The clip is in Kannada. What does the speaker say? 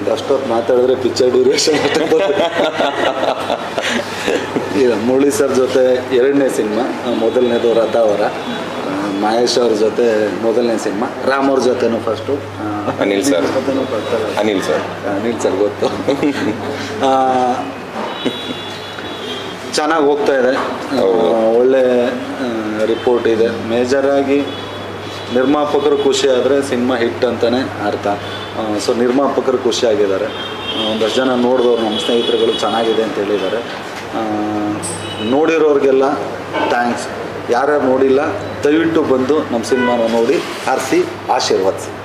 ಅಷ್ಟೊತ್ತು ಮಾತಾಡಿದ್ರೆ ಪಿಕ್ಚರ್ ಡ್ಯೂರೇಷನ್ ಈಗ ಮುರಳಿ ಸರ್ ಜೊತೆ ಎರಡನೇ ಸಿನಿಮಾ ಮೊದಲನೇದು ರಥ ಅವರ ಆ, ಮಹೇಶ್ ಅವ್ರ ಜೊತೆ ಮೊದಲನೇ ಸಿನಿಮಾ ರಾಮ್ ಅವ್ರ ಜೊತೆನೂ ಫಸ್ಟು ಅನಿಲ್ sir. ಜೊತೆನೂ ಬರ್ತಾರೆ ಅನಿಲ್ ಸರ್ ಅನಿಲ್ ಸರ್ ಗೊತ್ತು ಆ, ಚೆನ್ನಾಗಿ ಹೋಗ್ತಾ ಇದೆ ಆ, ಹೌದು. ಒಳ್ಳೆ ರಿಪೋರ್ಟ್ ಇದೆ ಮೇಜರಾಗಿ ನಿರ್ಮಾಪಕರು ಖುಷಿ ಆದರೆ ಸಿನಿಮಾ ಹಿಟ್ ಅಂತಲೇ ಅರ್ಥ ಸೊ ನಿರ್ಮಾಪಕರು ಖುಷಿಯಾಗಿದ್ದಾರೆ ಆ, ಒಂದಷ್ಟು ಜನ ನೋಡಿದವ್ರು ನಮ್ಮ ಸ್ನೇಹಿತರುಗಳು ಚೆನ್ನಾಗಿದೆ ಅಂತ ಹೇಳಿದ್ದಾರೆ ಆ, ನೋಡಿರೋರಿಗೆಲ್ಲ ಥ್ಯಾಂಕ್ಸ್ ಯಾರ್ಯಾರು ನೋಡಿಲ್ಲ ದಯವಿಟ್ಟು ಬಂದು ನಮ್ಮ ಸಿನಿಮಾನ ನೋಡಿ ಹರಿಸಿ ಆಶೀರ್ವದಿಸಿ